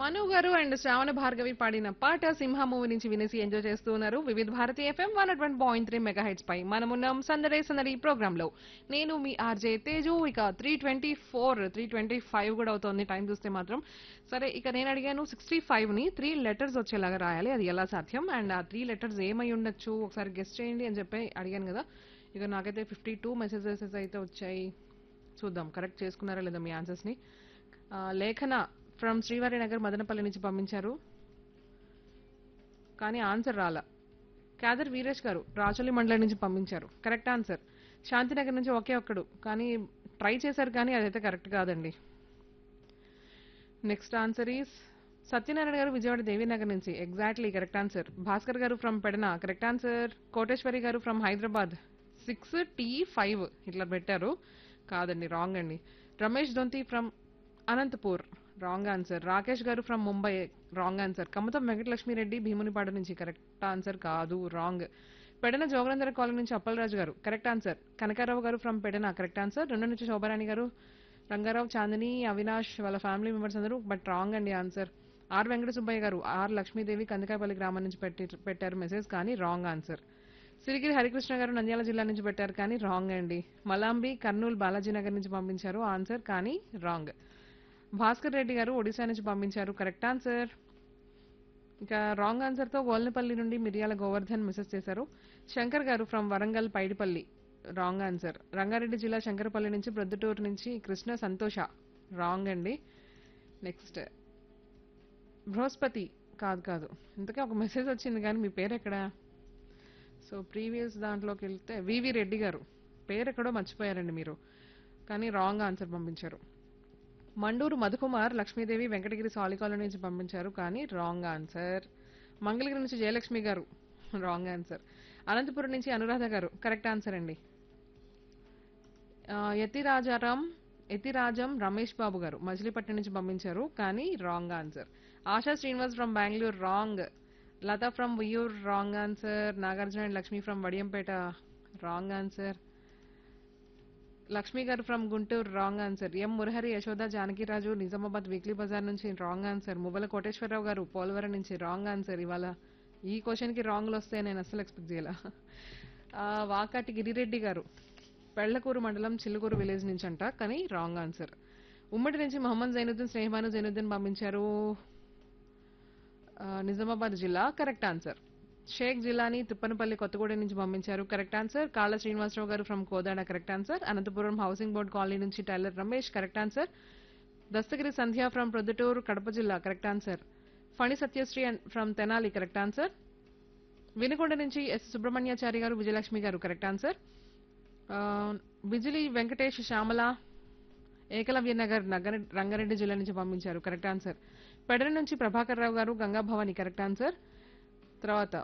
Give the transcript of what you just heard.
మను గారు అండ్ శ్రావణ భార్గవి పాడిన పాట సింహ మూవీ నుంచి వినేసి ఎంజాయ్ చేస్తూ ఉన్నారు Vividh Bharati FM one one point three mega heads పై మనమున్నాం సందడే సందడి ప్రోగ్రామ్ లో నేను మీ ఆర్జే తేజు ఇక three twenty four three twenty five కూడా అవుతుంది టైం చూస్తే మాత్రం సరే ఇక నేను అడిగాను సిక్స్టీ ఫైవ్ ని త్రీ లెటర్స్ వచ్చేలాగా రాయాలి అది ఎలా సాధ్యం అండ్ ఆ త్రీ లెటర్స్ ఏమై ఉండొచ్చు ఒకసారి గెస్ట్ చేయండి అని చెప్పి అడిగాను కదా ఇక నాకైతే ఫిఫ్టీ టూ మెసేజెస్ అయితే వచ్చాయి చూద్దాం కరెక్ట్ చేసుకున్నారా లేదా మీ ఆన్సర్స్ ని ఆ, లేఖన ఫ్రమ్ శ్రీవారి నగర్ మదనపల్లి నుంచి పంపించారు కానీ ఆన్సర్ రాలా క్యాదర్ వీరేష్ గారు రాచోలి మండలం నుంచి పంపించారు కరెక్ట్ ఆన్సర్ శాంతినగర్ నుంచి ఒకే ఒక్కడు కానీ ట్రై చేశారు కానీ అదైతే కరెక్ట్ కాదండి నెక్స్ట్ ఆన్సర్ ఈస్ సత్యనారాయణ గారు విజయవాడ దేవీనగర్ నుంచి exactly correct answer Bhaskar garu from Pedana correct answer Koteswari garu from Hyderabad sixty five ఇట్లా పెట్టారు కాదండి రాంగ్ అండి Ramesh Donthi from Anantapur wrong answer Rakesh garu from Mumbai wrong answer Kamatham Venkatalakshmireddy Bhimunipadu నుంచి కరెక్ట్ ఆన్సర్ కాదు రాంగ్ పెడన జోగనందర కాలనీ నుంచి అప్పలరాజు గారు కరెక్ట్ ఆన్సర్ కనకారావు గారు ఫ్రమ్ పెడన కరెక్ట్ ఆన్సర్ రెండు నుంచి శోభారాణి గారు రంగారావు చాందిని అవినాష్ వాళ్ళ ఫ్యామిలీ మెంబర్స్ అందరూ బట్ రాంగ్ అండి answer R Venkata Subbaiah garu R Lakshmidevi Kandikayapalli గ్రామం నుంచి పెట్టి పెట్టారు మెసేజ్ కానీ రాంగ్ ఆన్సర్ సిరిగిరి హరికృష్ణ గారు నంద్యాల జిల్లా నుంచి పెట్టారు కానీ రాంగ్ అండి మలాంబి కర్నూలు బాలాజీ నగర్ నుంచి పంపించారు ఆన్సర్ కానీ రాంగ్ భాస్కర్ రెడ్డి గారు ఒడిశా నుంచి పంపించారు కరెక్ట్ ఆన్సర్ ఇంకా రాంగ్ ఆన్సర్ తో గోల్నపల్లి నుండి మిరియాల గోవర్ధన్ మెసేజ్ చేశారు Shankar garu from Warangal Paidipalli wrong answer Rangareddy జిల్లా శంకరపల్లి నుంచి ప్రొద్దుటూరు నుంచి కృష్ణ సంతోష రాంగ్ అండి నెక్స్ట్ బృహస్పతి కాదు కాదు ఇంతకే ఒక మెసేజ్ వచ్చింది కానీ మీ పేరు ఎక్కడ సో ప్రీవియస్ దాంట్లోకి వెళ్తే వివి రెడ్డి గారు పేరు ఎక్కడో మర్చిపోయారండి మీరు కానీ రాంగ్ ఆన్సర్ పంపించారు మండూరు మధుకుమార్ లక్ష్మీదేవి వెంకటగిరి సాలికాల నుంచి పంపించారు కానీ రాంగ్ ఆన్సర్ మంగళగిరి నుంచి జయలక్ష్మి గారు రాంగ్ ఆన్సర్ అనంతపురం నుంచి అనురాధ గారు కరెక్ట్ ఆన్సర్ అండి ఆ, యతిరాజారాం యతిరాజం రమేష్ బాబు గారు మజిలీపట్నం నుంచి పంపించారు కానీ wrong answer Asha Srinivas from Bengaluru wrong Latha from Viyur wrong answer Nagarjuna and Lakshmi from Vadiyampeta wrong answer Lakshmi garu from Guntur wrong answer M Murahari Yashoda Janakiraju Nizamabad weekly బజార్ నుంచి రాంగ్ ఆన్సర్ ముబల కోటేశ్వరరావు గారు పోలవరం నుంచి రాంగ్ ఆన్సర్ ఇవాళ ఈ క్వశ్చన్ కి రాంగ్లు వస్తే నేను అస్సలు ఎక్స్పెక్ట్ చేయాల వాకాటి గిరిరెడ్డి గారు పెళ్లకూరు మండలం చిల్లుకూరు విలేజ్ నుంచి అంట కానీ రాంగ్ ఆన్సర్ ఉమ్మడి నుంచి మొహమ్మద్ జైనుద్దీన్ స్నేహమాను జైనుద్దీన్ పంపించారు ఆ, నిజామాబాద్ జిల్లా కరెక్ట్ ఆన్సర్ షేక్ జిల్లాని తిప్పనపల్లి కొత్తగూడెం నుంచి పంపించారు correct answer Kalla Srinivasarao garu from Kodada correct answer Anantapuram housing board colony నుంచి tailor Ramesh correct answer Dastagiri Sandhya from Proddatur Kadapa జిల్లా correct answer Phani Satyasri from Tenali correct answer Vinukonda నుంచి ఎస్ సుబ్రహ్మణ్యాచారి గారు విజయలక్ష్మి గారు కరెక్ట్ ఆన్సర్ ఆ, బిజిలి వెంకటేష్ శ్యామల ఏకలవ్య నగర్ నగర రంగారెడ్డి జిల్లా నుంచి పంపించారు కరెక్ట్ ఆన్సర్ పెడర నుంచి ప్రభాకర్ రావు గారు గంగా భవాని కరెక్ట్ ఆన్సర్ తర్వాత